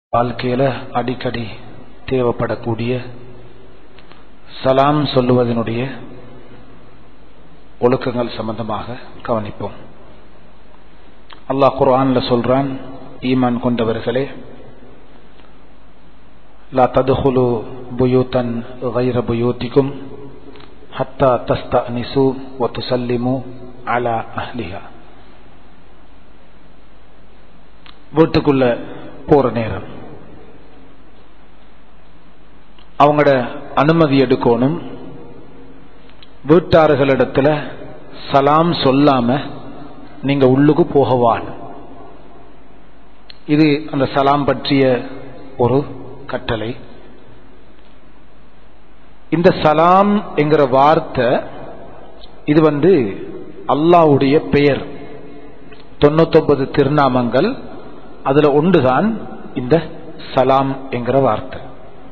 வாழ்க்கையில அடிக்கடி தேவைப்படக்கூடிய சலாம் சொல்லுவதனுடைய ஒழுக்கங்கள் சம்பந்தமாக கவனிப்போம் அல்லாஹ் குர்ஆன்ல சொல்றான் ஈமான் கொண்டவர்களே லா ததுகுலு புயூத்தன் غير புயூத்திக்கும் ஹத்தா தஸ்தனிசு வத்துசல்லிமு அலா அஹ்லிஹா வீட்டுக்குள்ள போற நேரம் அவங்களோட அனுமதி எடுக்கணும் வீட்டார்களிடத்துல சலாம் சொல்லாம நீங்க உள்ளுக்கு போகவான் இது அந்த சலாம் பற்றிய ஒரு கட்டளை இந்த சலாம் என்கிற வார்த்தை இது வந்து அல்லாவுடைய பெயர் தொண்ணூத்தொன்பது திருநாமங்கள் அதுல ஒன்றுதான் இந்த சலாம் என்கிற வார்த்தை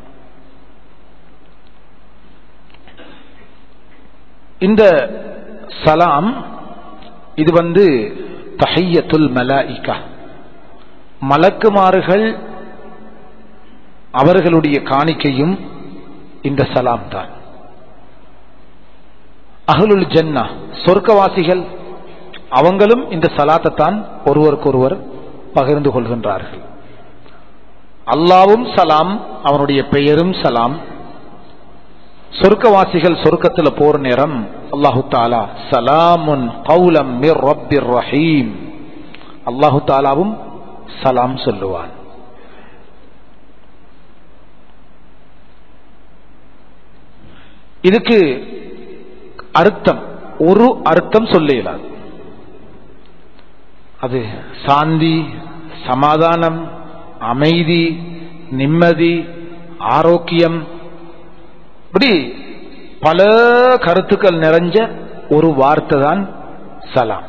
இந்த சலாம் இது வந்து தஹையத்துல் மலாயிகா மலக்குமாறுகள் அவர்களுடைய காணிக்கையும் இந்த சலாம் தான் அகலுல் ஜன்னா சொர்க்கவாசிகள் அவங்களும் இந்த சலாத்தை தான் ஒருவருக்கொருவர் பகிர்ந்து கொள்கின்றார்கள் அல்லாவும் சலாம் அவனுடைய பெயரும் சலாம் சொர்க்கவாசிகள் சொர்க்கத்தில் போற நேரம் அல்லாஹு தாலா சலாமுன் கௌலம் மிர் ரப்பிர் ரஹீம் அல்லாஹு தாலாவும் சலாம் சொல்லுவான் இதுக்கு அர்த்தம் ஒரு அர்த்தம் சொல்ல இயலாது அது சாந்தி சமாதானம் அமைதி நிம்மதி ஆரோக்கியம் இப்படி பல கருத்துக்கள் நிறைஞ்ச ஒரு வார்த்தை தான் சலாம்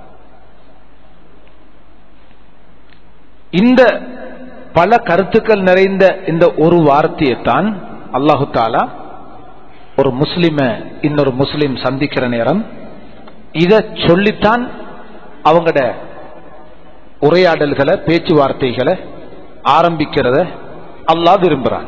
இந்த பல கருத்துக்கள் நிறைந்த இந்த ஒரு வார்த்தையை தான் அல்லாஹு தாலா ஒரு முஸ்லிம இன்னொரு முஸ்லிம் சந்திக்கிற நேரம் இத சொல்லித்தான் அவங்களோட உரையாடல்களை பேச்சுவார்த்தைகளை ஆரம்பிக்கிறத அல்லாஹ் விரும்புறான்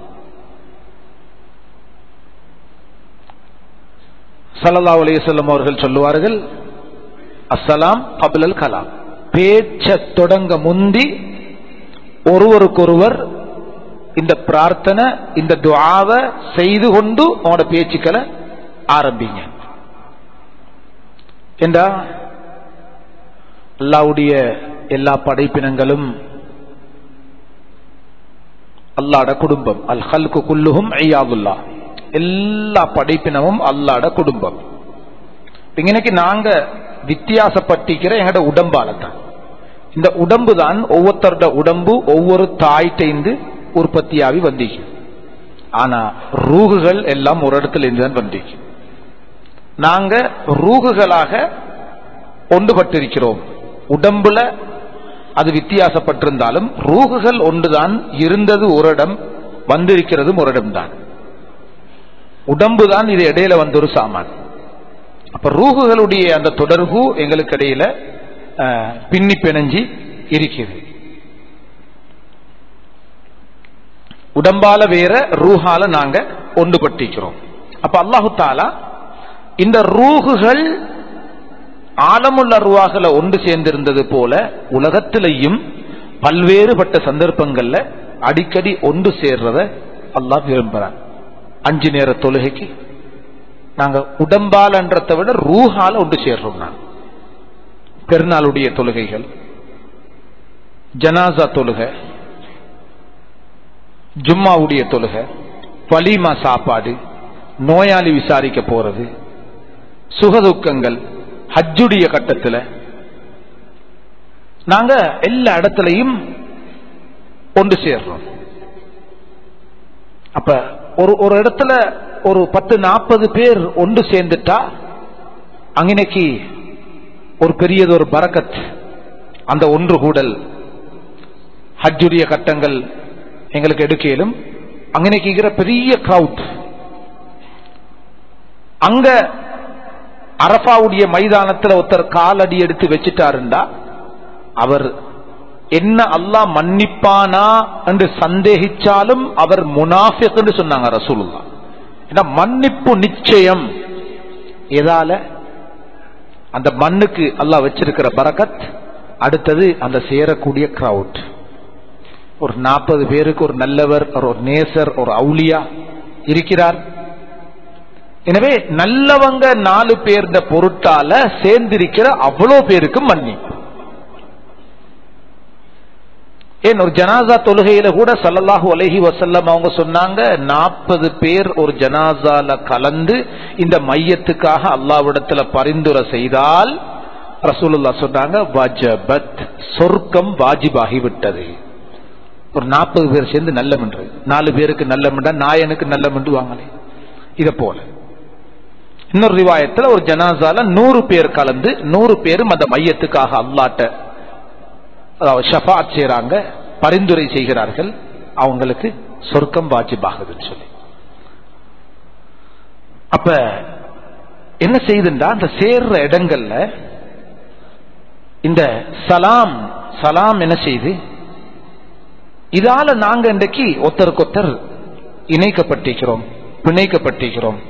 சல்லா அலையம் அவர்கள் சொல்லுவார்கள் அஸ்ஸலாம் கபிலல் கலாம் பேச்ச தொடங்க முந்தி ஒருவருக்கொருவர் இந்த பிரார்த்தனை இந்த துவாவை செய்து கொண்டு அவனோட பேச்சுக்களை ஆரம்பிங்க என்றா அல்லாவுடைய எல்லா படைப்பினங்களும் அல்லாட குடும்பம் அல் ஹல்கு குல்லுகும் ஐயாவுல்லா எல்லா படைப்பினமும் அல்லாட குடும்பம் இன்னைக்கு நாங்க வித்தியாசப்பட்டிக்கிற எங்கட உடம்பால தான் இந்த உடம்பு தான் ஒவ்வொருத்தரோட உடம்பு ஒவ்வொரு தாய்கிட்ட உற்பத்தியாகி வந்தீங்க ஆனா ரூகுகள் எல்லாம் ஒரு இடத்துல இருந்து தான் வந்தீங்க நாங்க ரூகுகளாக ஒன்றுபட்டிருக்கிறோம் உடம்புல அது வித்தியாசப்பட்டிருந்தாலும் ரூகுகள் ஒன்றுதான் இருந்தது ஒரு இடம் வந்திருக்கிறதும் ஒரு இடம் தான் உடம்பு தான் இது இடையில வந்த ஒரு சாமான் அப்ப ரூகுகளுடைய அந்த தொடர்பு எங்களுக்கு இடையில பின்னி பிணைஞ்சி இருக்குது உடம்பால வேற ரூஹால நாங்க ஒன்றுபட்டிருக்கிறோம் அப்ப அல்லாஹு தாலா இந்த ரூகுகள் ஆழமுள்ள ரூவாகளை ஒன்று சேர்ந்திருந்தது போல உலகத்திலையும் பல்வேறுபட்ட சந்தர்ப்பங்கள்ல அடிக்கடி ஒன்று சேர்றத அல்லாஹ் விரும்புறான் அஞ்சு நேர தொழுகைக்கு நாங்க உடம்பாலன்றதை விட ரூஹால ஒன்று சேர்றோம் நான் பெருநாளுடைய தொழுகைகள் ஜனாசா தொழுகை ஜும்மாவுடைய தொழுகை வலிமா சாப்பாடு நோயாளி விசாரிக்க போறது சுகதுக்கங்கள் ஹஜ்ஜுடைய கட்டத்தில் நாங்க எல்லா இடத்துலையும் ஒன்று சேர்றோம் அப்ப ஒரு ஒரு இடத்துல ஒரு பத்து நாற்பது பேர் ஒன்று சேர்ந்துட்டா அங்கினைக்கு ஒரு பெரியது ஒரு பரக்கத் அந்த ஒன்று கூடல் ஹஜ்ஜுடைய கட்டங்கள் எங்களுக்கு எடுக்கலும் அங்கனைக்கு பெரிய கிரவுட் அங்க அரபாவுடைய மைதானத்தில் ஒருத்தர் காலடி எடுத்து வச்சுட்டாருண்டா அவர் என்ன அல்லாஹ் மன்னிப்பானா என்று சந்தேகிச்சாலும் அவர் முனாஃபிக் என்று சொன்னாங்க ரசூலுல்லா ஏன்னா மன்னிப்பு நிச்சயம் எதால அந்த மண்ணுக்கு அல்லாஹ் வச்சிருக்கிற பரக்கத் அடுத்தது அந்த சேரக்கூடிய கிரவுட் ஒரு நாற்பது பேருக்கு ஒரு நல்லவர் ஒரு நேசர் ஒரு அவுலியா இருக்கிறார் எனவே நல்லவங்க நாலு பேர்ந்த பொருட்டால சேர்ந்திருக்கிற அவ்வளோ பேருக்கு மன்னிப்பு ஏன் ஒரு ஜனாசா தொழுகையில கூட சல்லல்லாஹு அலைஹி வசல்லம் அவங்க சொன்னாங்க நாற்பது பேர் ஒரு ஜனாசால கலந்து இந்த மையத்துக்காக அல்லாவிடத்துல பரிந்துரை செய்தால் ரசூலுல்லா சொன்னாங்க வஜபத் சொர்க்கம் வாஜிபாகி விட்டது ஒரு நாற்பது பேர் சேர்ந்து நல்லமென்று நாலு பேருக்கு நல்லமென்றா நாயனுக்கு நல்லமென்று வாங்களே இத போல இன்னொரு ரிவாயத்துல ஒரு ஜனாசால நூறு பேர் கலந்து நூறு பேரும் அந்த மையத்துக்காக அல்லாட்ட அதாவது ஷஃபாத் செய்யறாங்க பரிந்துரை செய்கிறார்கள் அவங்களுக்கு சொர்க்கம் வாஜிபாகுதுன்னு சொல்லி அப்ப என்ன செய்யுதுண்டா அந்த சேர்ற இடங்கள்ல இந்த சலாம் சலாம் என்ன செய்து இதால நாங்க இன்றைக்கு ஒருத்தருக்கு ஒருத்தர் இணைக்கப்பட்டிருக்கிறோம் பிணைக்கப்பட்டிருக்கிறோம்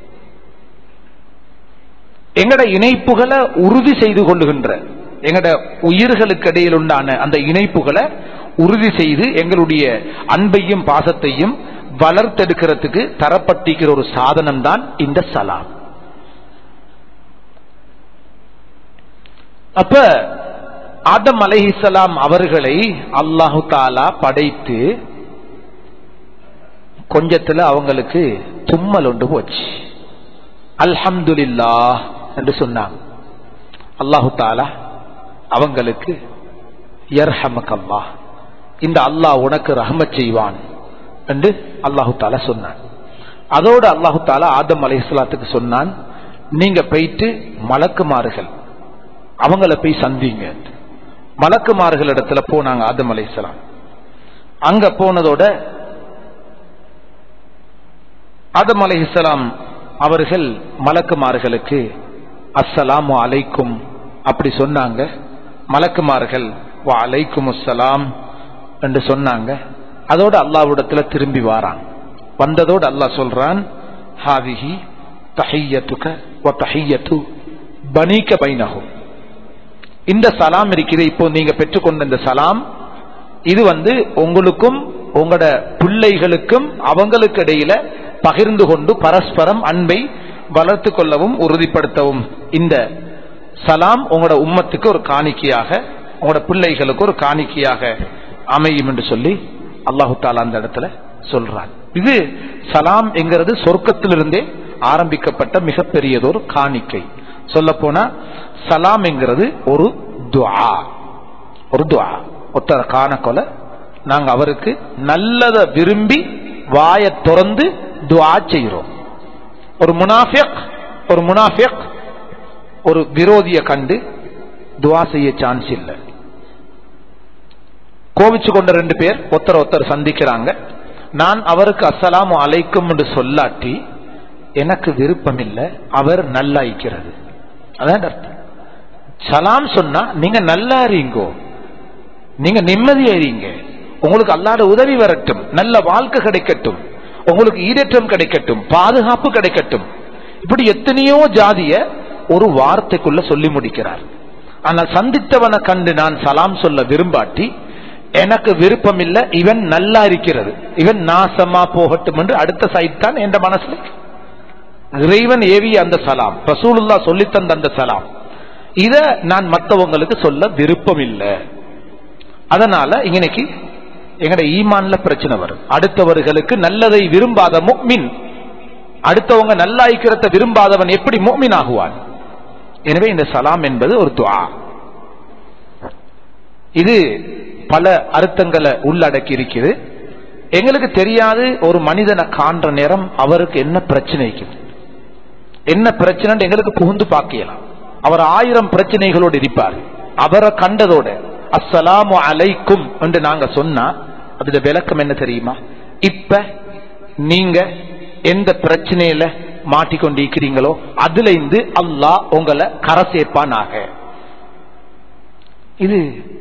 எங்கட இணைப்புகளை உறுதி செய்து கொள்ளுகின்ற எங்கட உயிர்களுக்கு இடையில் உண்டான அந்த இணைப்புகளை உறுதி செய்து எங்களுடைய அன்பையும் பாசத்தையும் வளர்த்தெடுக்கிறதுக்கு தரப்பட்டிருக்கிற ஒரு சாதனம் தான் இந்த சலாம் அப்ப ஆதம் அலைஹிசலாம் அவர்களை அல்லாஹு தாலா படைத்து கொஞ்சத்துல அவங்களுக்கு தும்மல் ஒன்று போச்சு அல்ஹம்துலில்லா என்று சொன்னாங்க அல்லாஹு தாலா அவங்களுக்கு யர்ஹமக்கல்லா இந்த அல்லாஹ் உனக்கு ரஹமத் செய்வான் என்று அல்லாஹு தாலா சொன்னான் அதோடு அல்லாஹு தாலா ஆதம் அலைஹிஸ்லாத்துக்கு சொன்னான் நீங்க போயிட்டு மலக்குமாறுகள் அவங்கள போய் சந்திங்க மலக்குமார்கள் இடத்துல போனாங்க ஆதம் அலைஹிஸ்லாம் அங்க போனதோட ஆதம் அலைஹிஸ்லாம் அவர்கள் மலக்குமார்களுக்கு அஸ்ஸலாமு அலைக்கும் அப்படி சொன்னாங்க மலக்குமார்கள் வா அலைக்கும் அஸ்ஸலாம் என்று சொன்னாங்க அதோட அல்லாவிடத்துல திரும்பி வாரான் வந்ததோடு அல்லாஹ் சொல்றான் ஹாதிஹி தஹியத்துக வ தஹியத்து பனீக பைனஹும் இந்த சலாம் இருக்குது இப்போ நீங்க பெற்றுக்கொண்ட இந்த சலாம் இது வந்து உங்களுக்கும் உங்களோட பிள்ளைகளுக்கும் அவங்களுக்கு இடையில பகிர்ந்து கொண்டு பரஸ்பரம் அன்பை வளர்த்து கொள்ளவும் உறுதிப்படுத்தவும் இந்த சலாம் உங்களோட உம்மத்துக்கு ஒரு காணிக்கையாக உங்களோட பிள்ளைகளுக்கு ஒரு காணிக்கையாக அமையும் என்று சொல்லி அல்லாஹு தாலா அந்த இடத்துல சொல்றான் இது சலாம் என்கிறது சொர்க்கத்திலிருந்தே ஆரம்பிக்கப்பட்ட மிகப்பெரியதொரு காணிக்கை சொல்ல போனா சலாம் என்கிறது ஒரு துஆ ஒரு துஆ ஒருத்தர காண கொல நாங்க அவருக்கு நல்லத விரும்பி வாய திறந்து துஆ செய்கிறோம் ஒரு முனாஃபிக் ஒரு முனாஃபிக் ஒரு விரோதிய கண்டு துவா செய்ய சான்ஸ் இல்லை கோவிச்சு கொண்ட ரெண்டு பேர் ஒருத்தர் ஒருத்தர் சந்திக்கிறாங்க நான் அவருக்கு அஸ்ஸலாமு அலைக்கும் என்று சொல்லாட்டி எனக்கு விருப்பம் இல்லை அவர் நல்லா இருக்கிறது அதான் அர்த்தம் சலாம் சொன்னா நீங்க நல்லா இருங்கோ நீங்க நிம்மதியா இருங்க உங்களுக்கு அல்லாத உதவி வரட்டும் நல்ல வாழ்க்கை கிடைக்கட்டும் உங்களுக்கு ஈடேற்றம் கிடைக்கட்டும் பாதுகாப்பு கிடைக்கட்டும் இப்படி எத்தனையோ ஜாதிய ஒரு வார்த்தைக்குள்ள சொல்லி முடிக்கிறார் ஆனால் சந்தித்தவனை கண்டு நான் சலாம் சொல்ல விரும்பாட்டி எனக்கு விருப்பம் இல்ல இவன் நல்லா இருக்கிறது இவன் நாசமா போகட்டும் என்று அடுத்த சைட் தான் என்ற மனசுல இறைவன் ஏவிய அந்த சலாம் ரசூலுல்லா சொல்லி தந்த அந்த சலாம் இத நான் மற்றவங்களுக்கு சொல்ல விருப்பம் இல்லை அதனால இன்னைக்கு எங்கட ஈமான்ல பிரச்சனை வரும் அடுத்தவர்களுக்கு நல்லதை விரும்பாத முக்மின் அடுத்தவங்க நல்லா இருக்கிறத விரும்பாதவன் எப்படி முக்மின் ஆகுவான் எனவே இந்த சலாம் என்பது ஒரு துவா இது பல அர்த்தங்களை உள்ளடக்கி இருக்குது எங்களுக்கு தெரியாது ஒரு மனிதனை காண்ற நேரம் அவருக்கு என்ன பிரச்சனை இருக்குது என்ன பிரச்சனை எங்களுக்கு புகுந்து பார்க்கலாம் அவர் ஆயிரம் பிரச்சனைகளோடு இருப்பார் அவரை கண்டதோட அஸ்ஸலாமு அலைக்கும் என்று நாங்க சொன்னா அதுல விளக்கம் என்ன தெரியுமா இப்ப நீங்க எந்த பிரச்சனையில மாட்டிக்கொண்டிருக்கிறீங்களோ அதுல இருந்து அல்லாஹ் உங்களை கரை சேர்ப்பானாக இது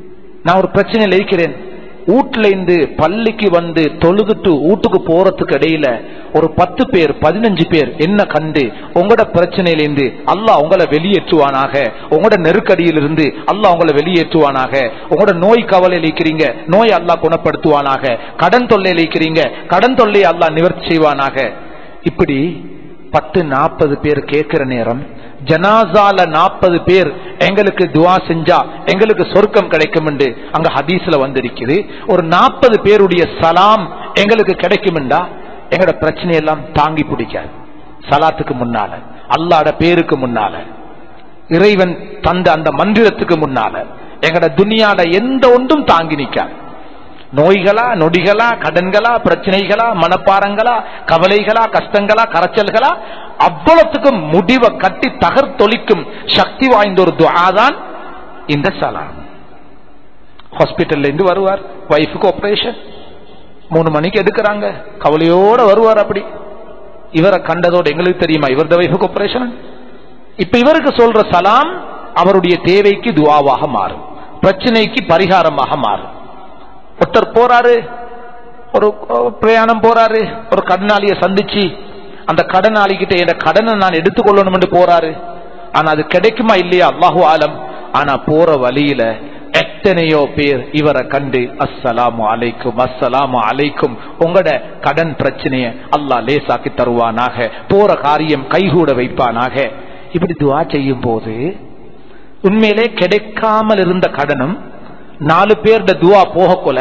நான் ஒரு பிரச்சனையில இருக்கிறேன் வீட்டுல இருந்து பள்ளிக்கு வந்து தொழுதுட்டு வீட்டுக்கு போறதுக்கு இடையில ஒரு பத்து பேர் பதினஞ்சு பேர் என்ன கண்டு உங்களோட பிரச்சனையிலிருந்து அல்லாஹ் உங்களை வெளியேற்றுவானாக உங்களோட நெருக்கடியிலிருந்து அல்லாஹ் உங்களை வெளியேற்றுவானாக உங்களோட நோய் கவலையில் இருக்கிறீங்க நோய் அல்லாஹ் குணப்படுத்துவானாக கடன் தொல்லையில் இருக்கிறீங்க கடன் தொல்லையை அல்லாஹ் நிவர்த்தி செய்வானாக இப்படி பத்து நாற்பது பேர் கேட்கிற நேரம் ஜனாசால நாற்பது பேர் எங்களுக்கு துவா செஞ்சா எங்களுக்கு சொர்க்கம் கிடைக்கும் என்று அங்க ஹதீஸ்ல வந்திருக்குது ஒரு நாற்பது பேருடைய சலாம் எங்களுக்கு கிடைக்கும்டா எங்களோட பிரச்சனை எல்லாம் தாங்கி பிடிக்காது சலாத்துக்கு முன்னால அல்லாட பேருக்கு முன்னால இறைவன் தந்த அந்த மந்திரத்துக்கு முன்னால எங்கட துனியாட எந்த ஒன்றும் தாங்கி நிக்காது நோய்களா நொடிகளா கடன்களா பிரச்சனைகளா மனப்பாரங்களா கவலைகளா கஷ்டங்களா கரைச்சல்களா அவ்வளவுக்கும் முடிவை கட்டி தகர்த்தொழிக்கும் சக்தி வாய்ந்த ஒரு துஆதான் இந்த சலாம் ஹாஸ்பிட்டல்ல இருந்து வருவார் வைஃபுக்கு ஆபரேஷன் மூணு மணிக்கு எடுக்கிறாங்க கவலையோட வருவார் அப்படி இவரை கண்டதோட எங்களுக்கு தெரியுமா இவரது வைஃபுக்கு ஆபரேஷன் இப்ப இவருக்கு சொல்ற சலாம் அவருடைய தேவைக்கு துவாவாக மாறும் பிரச்சனைக்கு பரிகாரமாக மாறும் ஒருத்தர் போறாரு ஒரு பிரயாணம் போறாரு ஒரு கடனாளியை சந்திச்சு அந்த கடனாளி கிட்ட என் கடனை நான் எடுத்துக்கொள்ளணும் என்று போறாரு ஆனா அது கிடைக்குமா இல்லையா அல்லாஹு ஆலம் ஆனா போற வழியில எத்தனையோ பேர் இவரை கண்டு அஸ்ஸலாமு அலைக்கும் அஸ்ஸலாமு அலைக்கும் உங்களோட கடன் பிரச்சனைய அல்லாஹ் லேசாக்கி தருவானாக போற காரியம் கைகூட வைப்பானாக இப்படி துவா செய்யும் போது உண்மையிலே கிடைக்காமல் இருந்த கடனும் நாலு பேர்ட துவா போகக்குள்ள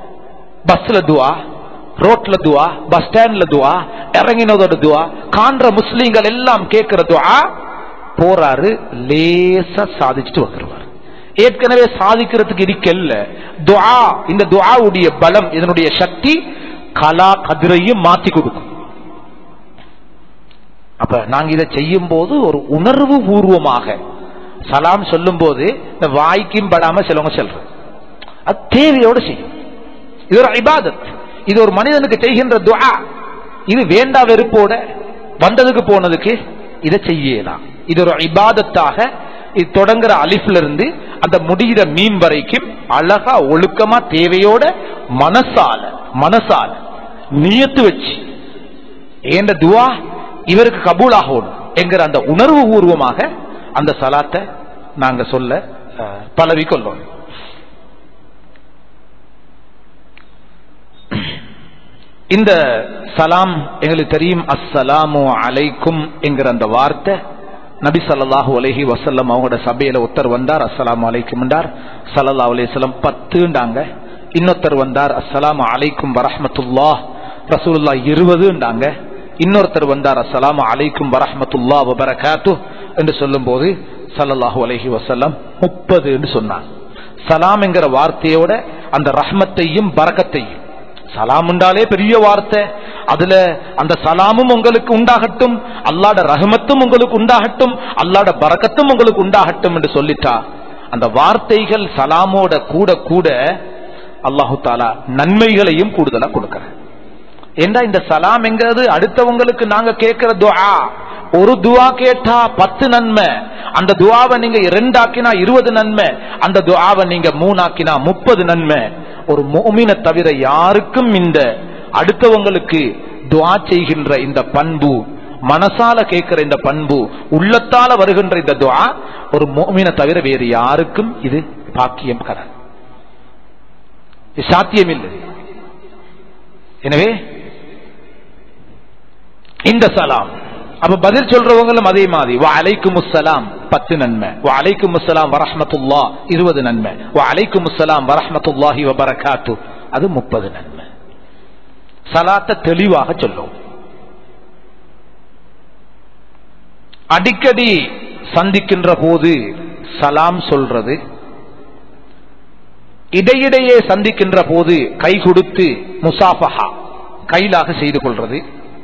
பஸ்ல துவா ரோட்ல துவா பஸ் ஸ்டாண்ட்ல துவா இறங்கினதோட துவா காண்ற முஸ்லீம்கள் எல்லாம் கேட்கிற துவா போறாரு லேசா சாதிச்சுட்டு வந்துருவார் ஏற்கனவே சாதிக்கிறதுக்கு இருக்கல்ல துவா இந்த துவாவுடைய பலம் இதனுடைய சக்தி கலா கதிரையும் மாத்தி கொடுக்கும் அப்ப நாங்க இதை செய்யும் போது ஒரு உணர்வு பூர்வமாக சலாம் சொல்லும் போது இந்த வாய்க்கும் படாம சிலவங்க சொல்ற அது தேவையோடு செய்யும் இது ஒரு இபாதத் இது ஒரு மனிதனுக்கு செய்கின்ற துஆ இது வேண்டா வெறுப்போட வந்ததுக்கு போனதுக்கு இதை செய்யலாம் இது ஒரு இபாதத்தாக இது தொடங்குற அலிஃப்ல இருந்து அந்த முடிகிற மீன் வரைக்கும் அழகா ஒழுக்கமா தேவையோட மனசால மனசால நியத்து வச்சு ஏண்ட துவா இவருக்கு கபூல் ஆகணும் என்கிற அந்த உணர்வு பூர்வமாக அந்த சலாத்தை நாங்க சொல்ல அஹ், பழவி கொள்ளணும் இந்த சலாம் எங்களுக்கு தெரியும் அஸ்ஸலாமு அலைக்கும் என்கிற அந்த வார்த்தை நபி ஸல்லல்லாஹு அலைஹி வஸல்லம் அவங்களோட சபையில ஒருத்தர் வந்தார் அஸ்ஸலாமு அலைக்கும் என்றார் ஸல்லல்லாஹு அலைஹி வஸல்லம் பத்துண்டாங்க இன்னொருத்தர் வந்தார் அஸ்ஸலாமு அலைக்கும் வரஹ்மத்துல்லாஹ் ரசூலுல்லாஹ் இருபதுண்டாங்க இன்னொருத்தர் வந்தார் அஸ்ஸலாமு அலைக்கும் வரஹ்மத்துல்லாஹ் வபரகாத்து என்று சொல்லும்போது ஸல்லல்லாஹு அலைஹி வஸல்லம் முப்பது என்று சொன்னார் சலாம் என்கிற வார்த்தையோட அந்த ரஹ்மத்தையும் பரக்கத்தையும் சலாம் உண்டாலே பெரிய வார்த்தை அதுல அந்த சலாமும் உங்களுக்கு உண்டாகட்டும் அல்லாட ரஹமத்தும் உங்களுக்கு உண்டாகட்டும் அல்லாட பரக்கத்தும் உங்களுக்கு உண்டாகட்டும் என்று சொல்லிட்டா அந்த வார்த்தைகள் சலாமோட கூட கூட அல்லாஹு தாலா நன்மைகளையும் கூடுதலா கொடுக்கிறேன் ஏண்டா இந்த சலாம் எங்கிறது அடுத்தவங்களுக்கு நாங்க கேட்கிற துஆ ஒரு துவா கேட்டா பத்து நன்மை அந்த துவாவை நீங்க இரண்டாக்கினா இருபது நன்மை அந்த துவாவை நீங்க மூணாக்கினா முப்பது நன்மை ஒரு மோமினை தவிர யாருக்கும் இந்த அடுத்தவங்களுக்கு துவா செய்கின்ற இந்த பண்பு மனசால கேட்கிற இந்த பண்பு உள்ளத்தால வருகின்ற இந்த துவா ஒரு மோமினை தவிர வேறு யாருக்கும் இது பாக்கியம் கடன் சாத்தியம் இல்லை எனவே இந்த சலாம் அப்ப பதில் சொல்றவங்களும் அதே மாதிரி வா அலைக்கும் முஸ்ஸலாம் பத்து நன்மை வா அலைக்கும் முஸ்ஸலாம் வரஹ்மத்துல்லா இருபது நன்மை வா அலைக்கும் முஸ்ஸலாம் வரஹ்மத்துல்லாஹி வபரகாத்து அது முப்பது நன்மை சலாத்தை தெளிவாக சொல்லும் அடிக்கடி சந்திக்கின்ற போது சலாம் சொல்றது இடையிடையே சந்திக்கின்ற போது கை கொடுத்து முசாஃபஹா கைலாக செய்து கொள்றது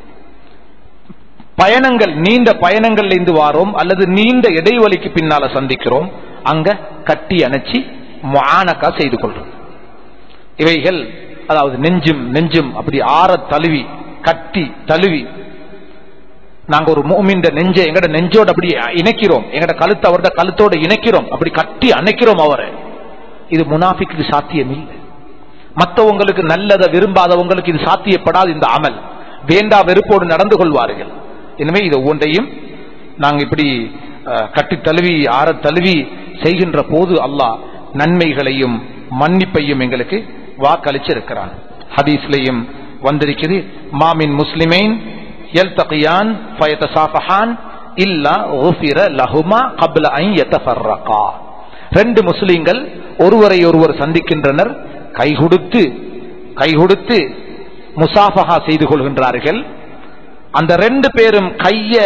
பயணங்கள் நீண்ட பயணங்கள்ல இருந்து வாரோம் அல்லது நீண்ட இடைவெளிக்கு பின்னால சந்திக்கிறோம் அங்க கட்டி அணைச்சி மானக்கா செய்து கொள்றோம் இவைகள் அதாவது நெஞ்சும் நெஞ்சும் அப்படி ஆற தழுவி கட்டி தழுவி நாங்க ஒரு மூமின்ற நெஞ்சை எங்கட நெஞ்சோட அப்படி இணைக்கிறோம் எங்கட கழுத்தை அவரோட கழுத்தோட இணைக்கிறோம் அப்படி கட்டி அணைக்கிறோம் அவரை இது முனாஃபிக்கு சாத்தியம் இல்லை மற்றவங்களுக்கு நல்லதை விரும்பாதவங்களுக்கு இது சாத்தியப்படாது இந்த அமல் வேண்டா வெறுப்போடு நடந்து கொள்வார்கள் எனவே இது ஒவ்வொன்றையும் நாங்க இப்படி அஹ், கட்டித் தழுவி ஆற தழுவி செய்கின்ற போது அல்லாஹ் நன்மைகளையும் மன்னிப்பையும் எங்களுக்கு வாக்களிச்சிருக்கிறான் ஹதீஸ்லையும் வந்திருக்கிறது மாமின் முஸ்லிமைன் يلتقيان فيتصافحان إلا غفر لهما قبل أن يتفرقا ரெண்டு முஸ்லிம்கள் ஒருவரை ஒருவர் சந்திக்கின்றனர் கை கொடுத்து கை கொடுத்து முசாஃபஹா செய்து கொள்கின்றார்கள் அந்த ரெண்டு பேரும் கைய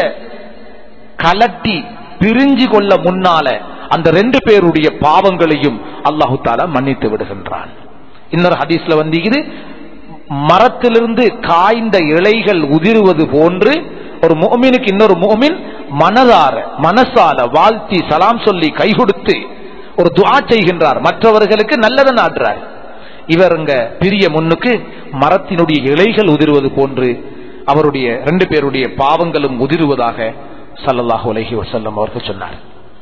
கலட்டி பிரிஞ்சு கொள்ள முன்னால அந்த ரெண்டு பேருடைய பாவங்களையும் அல்லாஹு தாலா மன்னித்து விடுகின்றான் இன்னொரு ஹதீஸ்ல வந்து இது மரத்திலிருந்து காய்ந்த இலைகள் உதிருவது போன்று ஒரு மோமினுக்கு இன்னொரு மோமின் மனதார மனசால வாழ்த்தி சலாம் சொல்லி கை கொடுத்து ஒரு துஆ செய்கின்றார் மற்றவர்களுக்கு நல்லதை நாட்டுறார் இவருங்க பிரிய முன்னுக்கு மரத்தினுடைய இலைகள் உதிர்வது போன்று அவருடைய ரெண்டு பேருடைய பாவங்களும் உதிருவதாக ஸல்லல்லாஹு அலைஹி வஸல்லம் அவர்கள் சொன்னார்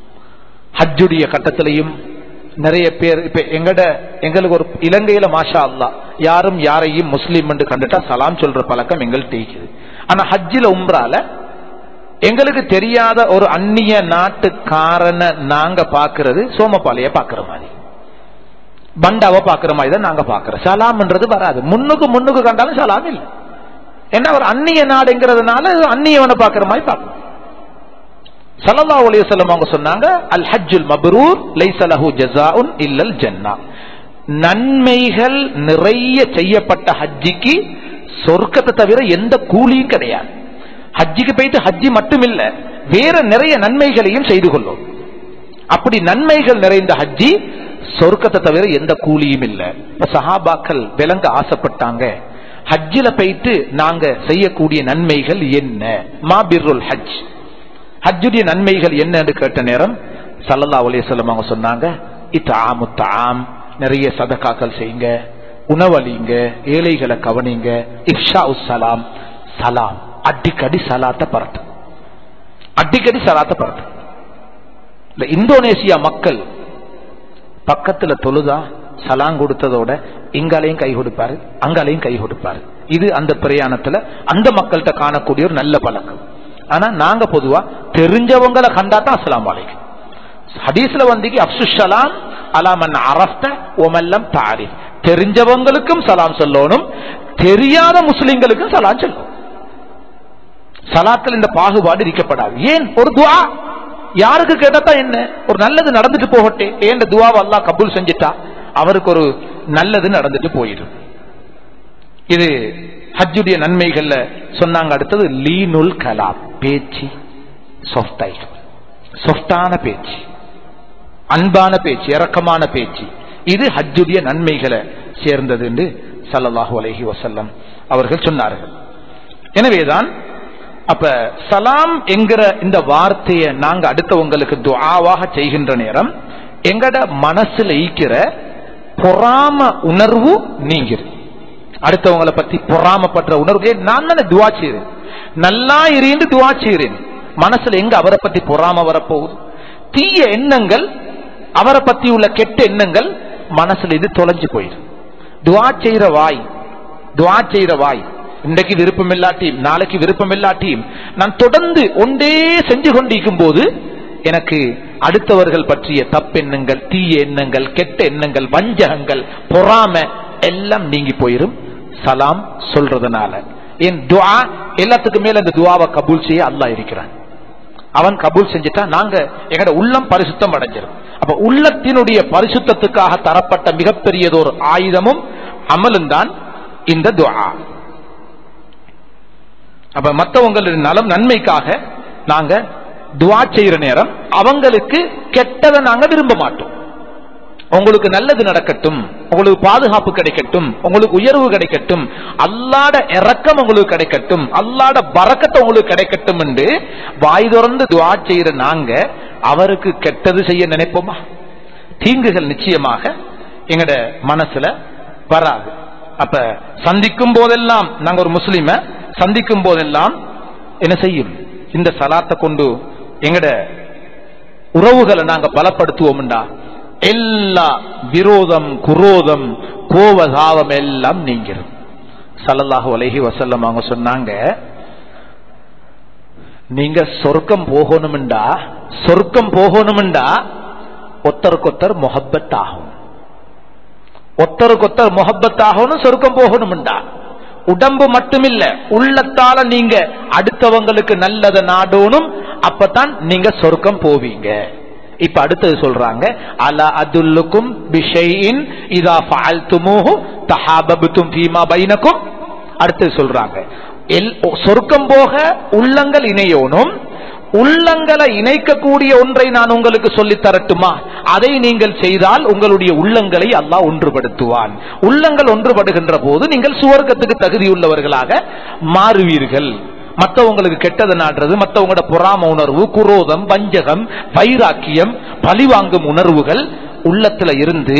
ஹஜ்ஜுடைய கட்டத்திலையும் நிறைய பேர் இப்ப எங்கட எங்களுக்கு ஒரு இலங்கையில மாஷா அல்லாஹ் யாரும் யாரையும் முஸ்லீம் என்று கண்டுட்டா சலாம் சொல்ற பழக்கம் எங்கள்கிட்ட இருக்குது ஆனா ஹஜ்ஜில உம்ரால எங்களுக்கு தெரியாத ஒரு அந்நிய நாட்டுக்காரனை நாங்க பாக்குறது சோமபாலைய பாக்குற மாதிரி பண்டாவை பாக்குற மாதிரி தான் நாங்க பாக்குறோம் சலாம்ன்றது வராது முன்னுக்கு முன்னுக்கு கண்டாலும் சலாம் இல்லை என்ன ஒரு அந்நிய நாடுங்கிறதுனால அந்நியவனை பாக்குற மாதிரி பார்க்கணும் ஸல்லல்லாஹு அலைஹி வஸல்லம் அவங்க சொன்னாங்க அல் ஹஜ்ஜுல் மப்ரூர் லைஸ லஹு ஜஸாஉன் இல்லல் ஜன்னah நன்மைகள் நிறைய செய்யப்பட்ட ஹஜ்ஜிக்கு சொர்க்கத்தை தவிர எந்த கூலியும் கிடையாது ஹஜ்ஜிக்கு போயிட்டு ஹஜ்ஜி மட்டும் இல்ல வேற நிறைய நன்மைகளையும் செய்து கொள்ளும் அப்படி நன்மைகள் நிறைந்த ஹஜ்ஜி சொர்க்கத்தை தவிர எந்த கூலியும் இல்ல இப்ப சஹாபாக்கள் விளங்க ஆசைப்பட்டாங்க ஹஜ்ஜில போயிட்டு நாங்க செய்யக்கூடிய நன்மைகள் என்ன மா பிர்ருல் ஹஜ் ஹஜ்ஜுடைய நன்மைகள் என்னன்னு கேட்ட நேரம் சல்லல்லா அலையம் அவங்க சொன்னாங்க இத்தாமு தாம் நிறைய சதகாக்கள் செய்யுங்க உணவளிங்க ஏழைகளை கவனிங்க இக்ஷா சலாம் சலாம் அடிக்கடி சலாத்த பரட்டு அடிக்கடி சலாத்த பரட்டு இந்த இந்தோனேசியா மக்கள் பக்கத்துல தொழுதா சலாங் கொடுத்ததோட இங்காலையும் கை கொடுப்பாரு அங்காலையும் கை கொடுப்பாரு இது அந்த பிரயாணத்துல அந்த மக்கள்கிட்ட காணக்கூடிய ஒரு நல்ல பழக்கம் ஆனா நாங்க பொதுவா தெரிஞ்சவங்களை கண்டா தான் அஸ்லாம் வலைக்கும் ஹதீஸ்ல வந்து அப்சு சலாம் அலாமன் அரஸ்த ஒமெல்லம் தாரிஃப் தெரிஞ்சவங்களுக்கும் சலாம் சொல்லணும் தெரியாத முஸ்லிம்களுக்கும் சலாம் சொல்லணும் சலாத்தில் இந்த பாகுபாடு இருக்கப்படாது ஏன் ஒரு துவா யாருக்கு கேட்டா என்ன ஒரு நல்லது நடந்துட்டு போகட்டே ஏன் துவாவை அல்லாஹ் கபூல் செஞ்சுட்டா அவருக்கு ஒரு நல்லது நடந்துட்டு போயிடும் இது ஹஜ்ஜுடைய நன்மைகள்ல சொன்னாங்க அடுத்தது லீனுல் கலாம் பேச்சு சொஃப்டாய் சொஃப்டான பேச்சு அன்பான பேச்சு இரக்கமான பேச்சு இது ஹஜ்ஜுடைய நன்மைகளை சேர்ந்தது என்று ஸல்லல்லாஹு அலைஹி வஸல்லம் அவர்கள் சொன்னார்கள் எனவேதான் அப்ப சலாம் என்கிற இந்த வார்த்தையை நாங்க அடுத்தவங்களுக்கு துஆவாக செய்கின்ற நேரம் எங்கட மனசுல ஈக்கிற பொறாம உணர்வு நீங்கிரு அடுத்தவங்களை பத்தி பொறாமப்படுற உணர்வு ஏன் நான் தானே துவா செய்றேன் நல்லா இருந்து துவா செய்றேன் மனசுல எங்க அவரை பத்தி பொறாம வரப்போகுது தீய எண்ணங்கள் அவரை பத்தி உள்ள கெட்ட எண்ணங்கள் மனசுல இது தொலைஞ்சு போயிடும் துவா செய்யற வாய் துவா செய்யற வாய் இன்றைக்கு விருப்பம் இல்லாட்டியும் நாளைக்கு விருப்பம் இல்லாட்டியும் நான் தொடர்ந்து ஒன்றே செஞ்சு கொண்டிருக்கும் போது எனக்கு அடுத்தவர்கள் பற்றிய தப்பெண்ணங்கள் தீய எண்ணங்கள் கெட்ட எண்ணங்கள் வஞ்சகங்கள் பொறாம எல்லாம் நீங்கி போயிரும் சலாம் சொல்றதுனால என் துவா எல்லாத்துக்கும் மேல அந்த துவாவை கபூல் செய்ய அல்லாஹ் இருக்கிறான் அவன் கபூல் செஞ்சுட்டா நாங்க எங்கட உள்ளம் பரிசுத்தம் அடைஞ்சிரும் அப்ப உள்ளத்தினுடைய பரிசுத்தத்துக்காக தரப்பட்ட மிகப்பெரியதொரு ஆயுதமும் அமலும் தான் இந்த துவா அப்ப மற்றவங்களுடைய நலம் நன்மைக்காக நாங்க துவா செய்யற நேரம் அவங்களுக்கு கெட்டதை நாங்க விரும்ப மாட்டோம் உங்களுக்கு நல்லது நடக்கட்டும் உங்களுக்கு பாதுகாப்பு கிடைக்கட்டும் உங்களுக்கு உயர்வு கிடைக்கட்டும் அல்லாட இறக்கம் உங்களுக்கு கிடைக்கட்டும் அல்லாட பறக்கத்தை உங்களுக்கு கிடைக்கட்டும் என்று வாய் திறந்து துவா செய்யற நாங்க அவருக்கு கெட்டது செய்ய நினைப்போமா தீங்குகள் நிச்சயமாக எங்கட மனசுல வராது அப்ப சந்திக்கும் போதெல்லாம் நாங்க ஒரு முஸ்லிம சந்திக்கும் போதெல்லாம் என்ன செய்யும் இந்த சலாத்தை கொண்டு எங்கட உறவுகளை நாங்க பலப்படுத்துவோம்டா எல்லா விரோதம் குரோதம் கோபதாபம் எல்லாம் நீங்கிரும் சல்லல்லாஹு அலைஹி வஸல்லம் அவங்க சொன்னாங்க நீங்க சொர்க்கம் போகணும்டா சொர்க்கம் போகணும்டா ஒத்தருக்கொத்தர் முகப்பத் ஆகும் ஒத்தருக்கொத்தர் முகப்பத் ஆகணும் சொர்க்கம் போகணும்டா உடம்பு மட்டுமில்ல உள்ளத்தால நீங்க அடுத்தவங்களுக்கு நல்லத நாடணும் அப்பதான் நீங்க சொர்க்கம் போவீங்க இப்ப அடுத்தது சொல்றாங்க அலா அதுல்லுக்கும் பிஷைஇன் இதா ஃபஅல்துமூஹு தஹாபபுதும் ஃபீமா பைனக்கும் அடுத்தது சொல்றாங்க எல் சொர்க்கம் போக உள்ளங்கள் இணையோனும் உள்ளங்களை இணைக்கக்கூடிய ஒன்றை நான் உங்களுக்கு சொல்லித் தரட்டுமா அதை நீங்கள் செய்தால் உங்களுடைய உள்ளங்களை அல்லாஹ் ஒன்றுபடுத்துவான் உள்ளங்கள் ஒன்றுபடுகின்ற போது நீங்கள் சுவர்க்கத்துக்கு தகுதியுள்ளவர்களாக மாறுவீர்கள் மற்றவங்களுக்கு கெட்டது நாடுறது மற்றவங்களோட பொறாம உணர்வு குரோதம் வஞ்சகம் வைராக்கியம் பழிவாங்கும் உணர்வுகள் உள்ளத்துல இருந்து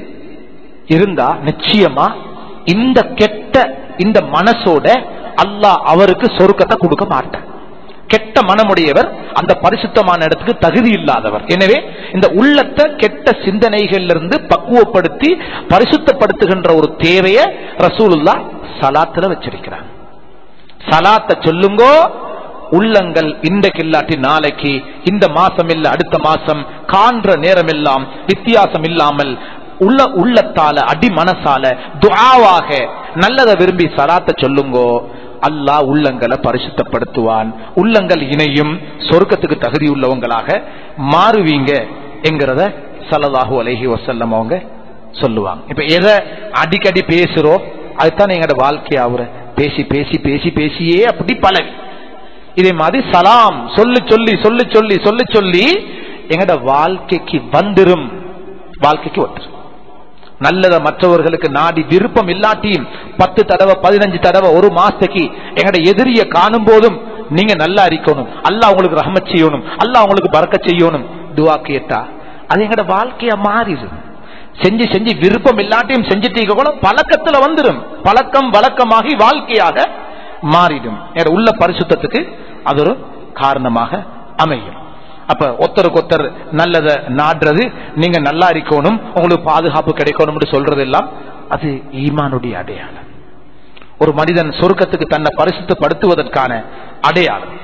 இருந்தா நிச்சயமா இந்த கெட்ட இந்த மனசோட அல்லாஹ் அவருக்கு சொருக்கத்தை கொடுக்க மாட்டான் கெட்ட மனமுடையவர் அந்த பரிசுத்தமான இடத்துக்கு தகுதி இல்லாதவர் எனவே இந்த உள்ளத்தை கெட்ட சிந்தனைகளிலிருந்து பக்குவப்படுத்தி பரிசுத்தப்படுத்துகின்ற ஒரு தேவையை ரசூலுல்லா சலாத்துல வச்சிருக்கிறார் சலாத்தை சொல்லுங்கோ உள்ளங்கள் இன்றைக்கு இல்லாட்டி நாளைக்கு இந்த மாசம் இல்ல அடுத்த மாசம் காண்ற நேரம் எல்லாம் வித்தியாசம் இல்லாமல் உள்ள உள்ளத்தால அடி மனசால துஆவாக நல்லதை விரும்பி சலாத்தை சொல்லுங்கோ அல்லாஹ் உள்ளங்களை பரிசுத்தப்படுத்துவான் உள்ளங்கள் இணையும் சொர்க்கத்துக்கு தகுதி உள்ளவங்களாக மாறுவீங்க என்கிறத சல்லல்லாஹு அலைஹி வஸல்லம் அவங்க சொல்லுவாங்க இப்ப எதை அடிக்கடி பேசுறோம் அதுதான் எங்களோட வாழ்க்கையாவுற பேசி பேசி பேசி பேசியே அப்படி பழகி இதே மாதிரி சலாம் சொல்லி சொல்லி சொல்லி சொல்லி சொல்லி சொல்லி எங்கட வாழ்க்கைக்கு வந்துரும் வாழ்க்கைக்கு வந்துரும் நல்லத மற்றவர்களுக்கு நாடி விருப்பம் இல்லாட்டியும் பத்து தடவை பதினஞ்சு தடவை ஒரு மாசத்துக்கு எங்கட எதிரிய காணும் போதும் நீங்க நல்லா இருக்கணும் அல்லாஹ் உங்களுக்கு ரஹமத் செய்யணும் அல்லாஹ் உங்களுக்கு பறக்க செய்யணும் துவா கேட்டா அது எங்கட வாழ்க்கைய மாறிடும் செஞ்சு செஞ்சு விருப்பம் இல்லாட்டியும் செஞ்சுட்டீங்க கூட பழக்கத்துல வந்துடும் பழக்கம் வழக்கமாகி வாழ்க்கையாக மாறிடும் எங்கட உள்ள பரிசுத்தத்துக்கு அது ஒரு காரணமாக அமையும் அப்ப ஒத்தருக்கு ஒத்தர் நல்லத நாடுறது நீங்க நல்லா இருக்கணும் உங்களுக்கு பாதுகாப்பு கிடைக்கணும் சொல்றது எல்லாம் அது ஈமானுடைய அடையாளம் ஒரு மனிதன் சொர்க்கத்துக்கு தன்னை பரிசுத்தப்படுத்துவதற்கான அடையாளம்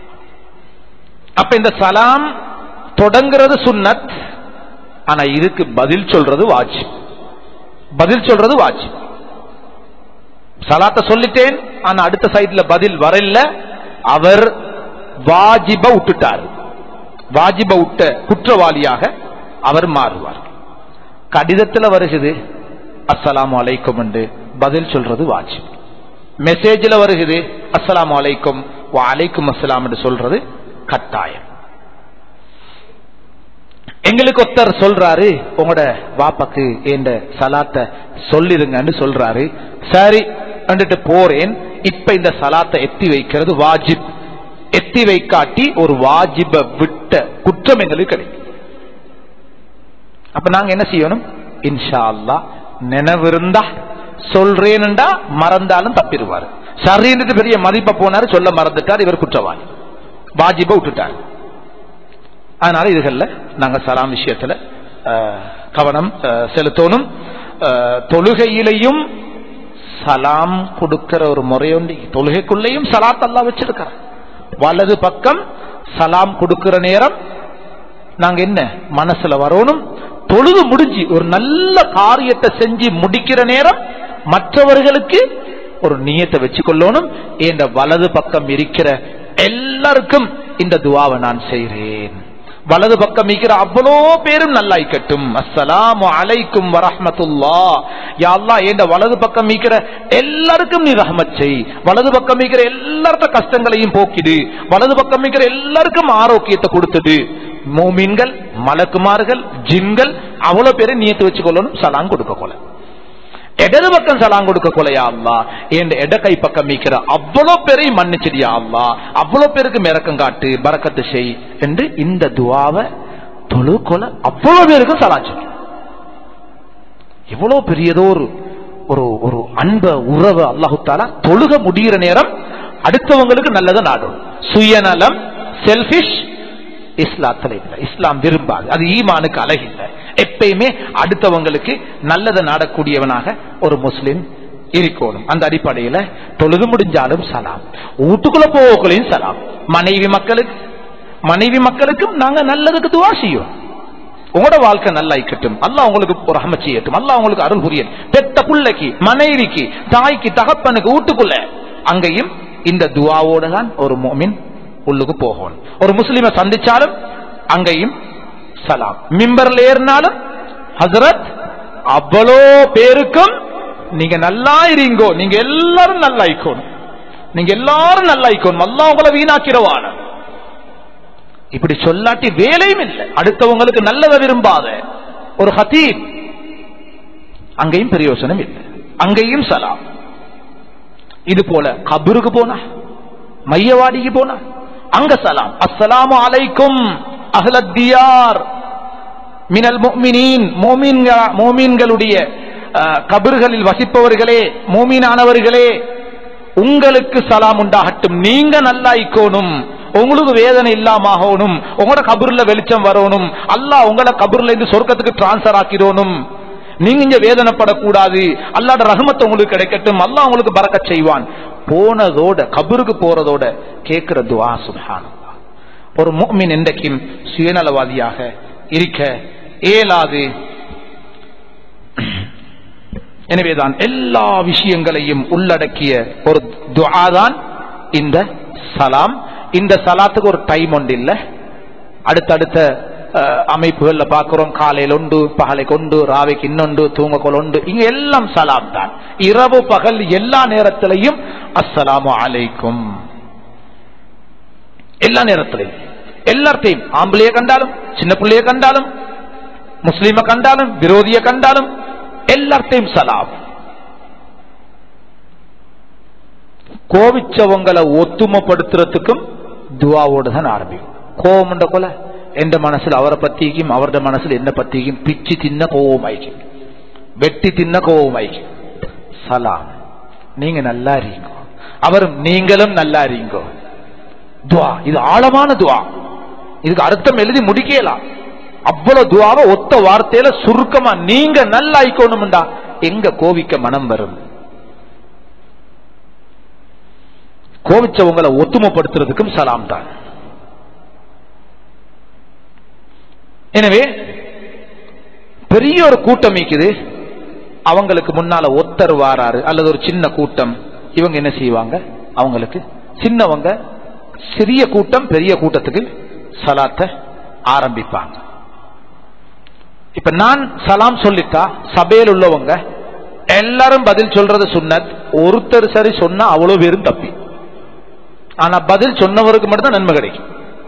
அப்ப இந்த சலாம் தொடங்குறது சுன்னத் ஆனா இதுக்கு பதில் சொல்றது வாஜி பதில் சொல்றது வாஜி சலாத்த சொல்லிட்டேன் ஆனா அடுத்த சைட்ல பதில் வரல அவர் வாஜிப விட்டுட்டார் வாஜிப விட்ட குற்றவாளியாக அவர் மாறுவார் கடிதத்துல வருகிறது அஸ்ஸலாமு அலைக்கும் என்று பதில் சொல்றது வாஜிப் மெசேஜ்ல வருகிறது அஸ்ஸலாமு அலைக்கும் அலைக்கும் அஸ்ஸலாம் என்று சொல்றது கட்டாயம் எங்களுக்கு ஒருத்தர் சொல்றாரு உங்களோட வாப்பாக்கு என்ற சலாத்தை சொல்லிருங்கன்னு சொல்றாரு சரி வந்துட்டு போறேன் இப்ப இந்த சலாத்தை எத்தி வைக்கிறது வாஜிப் எத்தி வைக்காட்டி ஒரு வாஜிப விட்ட குற்றம் எங்களுக்கு கிடைக்கும் அப்ப நாங்க என்ன செய்யணும் இன்ஷா அல்லா நினைவிருந்தா சொல்றேன்டா மறந்தாலும் தப்பிடுவாரு சரின்றது பெரிய மதிப்ப போனாரு சொல்ல மறந்துட்டார் இவர் குற்றவாளி வாஜிப விட்டுட்டார் அதனால இதுகள்ல நாங்க சலாம் விஷயத்துல கவனம் செலுத்தணும் தொழுகையிலையும் சலாம் கொடுக்கிற ஒரு முறையுண்டு தொழுகைக்குள்ளேயும் சலாத் அல்லா வச்சிருக்கிறார் வலது பக்கம் சலாம் கொடுக்கிற நேரம் நாங்க என்ன மனசுல வரணும் தொழுது முடிஞ்சு ஒரு நல்ல காரியத்தை செஞ்சு முடிக்கிற நேரம் மற்றவர்களுக்கு ஒரு நீயத்தை வச்சுக்கொள்ளணும் என்ற வலது பக்கம் இருக்கிற எல்லாருக்கும் இந்த துவாவை நான் செய்கிறேன் வலது பக்கம் இருக்கிற அவ்வளோ பேரும் நல்லா இருக்கட்டும் அஸ்ஸலாமு அலைக்கும் வரஹ்மத்துல்லா யா அல்லாஹ் என்ற வலது பக்கம் இருக்கிற எல்லாருக்கும் நீ ரஹமத் செய் வலது பக்கம் இருக்கிற எல்லார்ட்ட கஷ்டங்களையும் போக்கிடு வலது பக்கம் இருக்கிற எல்லாருக்கும் ஆரோக்கியத்தை கொடுத்துடு மோமீன்கள் மலக்குமார்கள் ஜின்கள் அவ்வளவு பேரை நியத்து வச்சுக்கொள்ளணும் சலாம் கொடுக்க கொள்ள இடது பக்கம் சலாம் கொடுக்க கொலையா அல்லா என் இட கை பக்கம் மீக்கிற அவ்வளவு பேரை மன்னிச்சிடியா அல்லா அவ்வளவு பேருக்கு மிரக்கம் காட்டு பறக்கத்து செய் என்று இந்த துவாவை தொழு கொலை அவ்வளவு பேருக்கும் சலாம் சொல்லு எவ்வளவு பெரியதோ ஒரு ஒரு ஒரு அன்ப உறவு அல்லாஹு தாலா தொழுக முடிகிற நேரம் அடுத்தவங்களுக்கு நல்லதை நாடும் சுயநலம் செல்பிஷ் இஸ்லாத்துல இல்லை இஸ்லாம் விரும்பாது அது ஈமானுக்கு அழகில்லை எப்பயுமே அடுத்தவங்களுக்கு நல்லதை நாடக்கூடியவனாக ஒரு முஸ்லிம் இருக்கணும் அந்த அடிப்படையில தொழுது முடிஞ்சாலும் சலாம் வீட்டுக்குள்ள போகக்குள்ளையும் சலாம் மனைவி மக்களுக்கு மனைவி மக்களுக்கும் நாங்க நல்லதுக்கு துவா செய்யும் உங்களோட வாழ்க்கை நல்லா இருக்கட்டும் அல்லாஹ் உங்களுக்கு ஒரு ரஹமத் செய்யட்டும் அல்லாஹ் உங்களுக்கு அருள் புரியல் பெத்த புள்ளைக்கு மனைவிக்கு தாய்க்கு தகப்பனுக்கு வீட்டுக்குள்ள அங்கேயும் இந்த துவாவோட தான் ஒரு மோமின் உள்ளுக்கு போகணும் ஒரு முஸ்லிமை சந்திச்சாலும் அங்கேயும் சலாம் மிம்பர்ல ஏறினாலும் ஹசரத் அவ்வளோ பேருக்கும் நீங்க நல்லா இருங்கோ நீங்க எல்லாரும் நல்லா இருக்கணும் நீங்க எல்லாரும் நல்லா இருக்கணும் அல்லாஹ் உங்களை வீணாக்கிறவான இப்படி சொல்லாட்டி வேலையும் இல்லை அடுத்தவங்களுக்கு நல்லதை விரும்பாத ஒரு ஹதீப் அங்கேயும் பிரயோசனம் இல்லை அங்கேயும் சலாம் இது போல கபருக்கு போனா மையவாடிக்கு போனா அங்க சலாம் அஸ்ஸலாமு அலைக்கும் அஹ்லத்தியார் மினல் முஃமினீன் மோமீன்கள- மோமீன்களுடைய அஹ், கபர்களில் வசிப்பவர்களே மோமீனானவர்களே உங்களுக்கு சலாம் உண்டாகட்டும் நீங்க நல்லா இக்கோணும் உங்களுக்கு வேதனை இல்லாம ஆகணும் உங்களோட கபூர்ல வெளிச்சம் வரணும் அல்லாஹ் உங்களை கபூர்ல இருந்து சொர்க்கத்துக்கு டிரான்ஸ்பர் ஆக்கிடணும் நீங்க இங்க வேதனைப்படக்கூடாது அல்லாட ரஹமத் உங்களுக்கு கிடைக்கட்டும் அல்லாஹ் உங்களுக்கு பறக்க செய்வான் போனதோட கபருக்கு போறதோட கேட்கிற துவா சுப்ஹானல்லாஹ் ஒரு முஃமின் என்றைக்கும் சுயநலவாதியாக இருக்க இயலாது எனவேதான் எல்லா விஷயங்களையும் உள்ளடக்கிய ஒரு துஆ தான் இந்த சலாம் இந்த சலாத்துக்கு ஒரு டைம் ஒன்று இல்ல அடுத்தடுத்த அஹ், அமைப்புகள்ல பார்க்கிறோம் காலையில் உண்டு பகலைக்கு உண்டு ராவைக்கு இன்னொண்டு தூங்கக்கோல் உண்டு இங்க எல்லாம் சலாம் தான் இரவு பகல் எல்லா நேரத்திலையும் அஸ்ஸலாமு அலைக்கும் எல்லா நேரத்திலையும் எல்லாத்தையும் ஆம்பளைய கண்டாலும் சின்ன பிள்ளைய கண்டாலும் முஸ்லீம கண்டாலும் விரோதிய கண்டாலும் எல்லாத்தையும் சலாம் கோவிச்சவங்களை ஒத்துமைப்படுத்துறதுக்கும் துவாவோடு தான் ஆரம்பிக்கும் கோவம் கொலை எந்த மனசுல அவரை பத்திக்கும் அவருடைய மனசுல என்ன பத்திக்கும் பிச்சு தின்ன கோவமாய்க்கும் வெட்டி தின்ன கோவமாய்க்கும் சலாம் நீங்க நல்லா இருக்கீங்க அவரும் நீங்களும் நல்லா இருக்கீங்க துவா இது ஆழமான துவா இதுக்கு அர்த்தம் எழுதி முடிக்கலாம் அவ்வளவு துவாவை ஒத்த வார்த்தையில சுருக்கமா நீங்க நல்லா ஆயிக்கணும்டா எங்க கோவிக்க மனம் வரும் கோவிச்சவங்களை ஒத்துமைப்படுத்துறதுக்கும் சலாம் தான் எனவே பெரிய ஒரு கூட்டம் இருக்குது அவங்களுக்கு முன்னால ஒத்தர் வாராரு அல்லது ஒரு சின்ன கூட்டம் இவங்க என்ன செய்வாங்க அவங்களுக்கு சின்னவங்க சிறிய கூட்டம் பெரிய கூட்டத்துக்கு சலாத்தை ஆரம்பிப்பாங்க இப்ப நான் சலாம் சொல்லிட்டா சபையில் உள்ளவங்க எல்லாரும் பதில் சொல்றது சுன்னத் ஒருத்தர் சரி சொன்னா அவ்வளவு பேரும் தப்பி ஆனா பதில் சொன்னவருக்கு மட்டும்தான் நன்மை கிடைக்கும்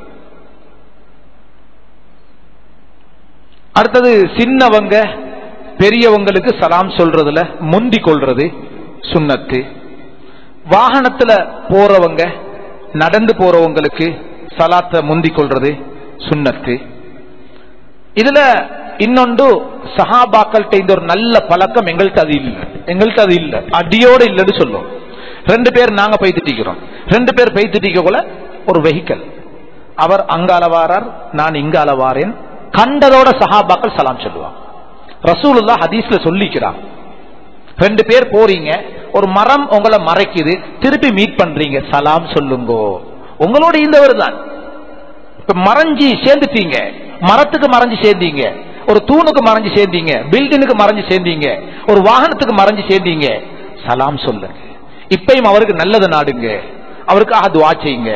அடுத்தது சின்னவங்க பெரியவங்களுக்கு சலாம் சொல்றதுல முந்தி கொள்றது சுன்னத்து வாகனத்துல போறவங்க நடந்து போறவங்களுக்கு சலாத்தை முந்தி கொள்றது சுன்னத்து இதுல இன்னொன்று சஹாபாக்கள்கிட்ட இந்த ஒரு நல்ல பழக்கம் எங்கள்கிட்ட அது இல்லை எங்கள்கிட்ட அது இல்லை அடியோட இல்லைன்னு சொல்லும் ரெண்டு பேர் நாங்க பைத்திட்டிக்கிறோம் ரெண்டு பேர் பைத்திட்டிக்கக்குள்ள ஒரு வெஹிக்கல் அவர் அங்கால வாரார் நான் இங்கால வாரேன் கண்டதோட சஹாபாக்கள் சலாம் சொல்லுவாங்க ரசூலுல்லா ஹதீஸ்ல சொல்லிக்கிறான் ரெண்டு பேர் போறீங்க ஒரு மரம் உங்களை மறைக்குது திருப்பி மீட் பண்றீங்க சலாம் சொல்லுங்கோ உங்களோட இருந்தவர் தான் இப்ப மறைஞ்சி சேர்ந்துட்டீங்க மரத்துக்கு மறைஞ்சு சேர்ந்தீங்க ஒரு தூணுக்கு மறைஞ்சு சேர்ந்தீங்க பில்டிங்குக்கு மறைஞ்சு சேர்ந்தீங்க ஒரு வாகனத்துக்கு மறைஞ்சு சேர்ந்தீங்க சலாம் சொல்லுங்க இப்பயும் அவருக்கு நல்லது நாடுங்க அவருக்காக துவா செய்யுங்க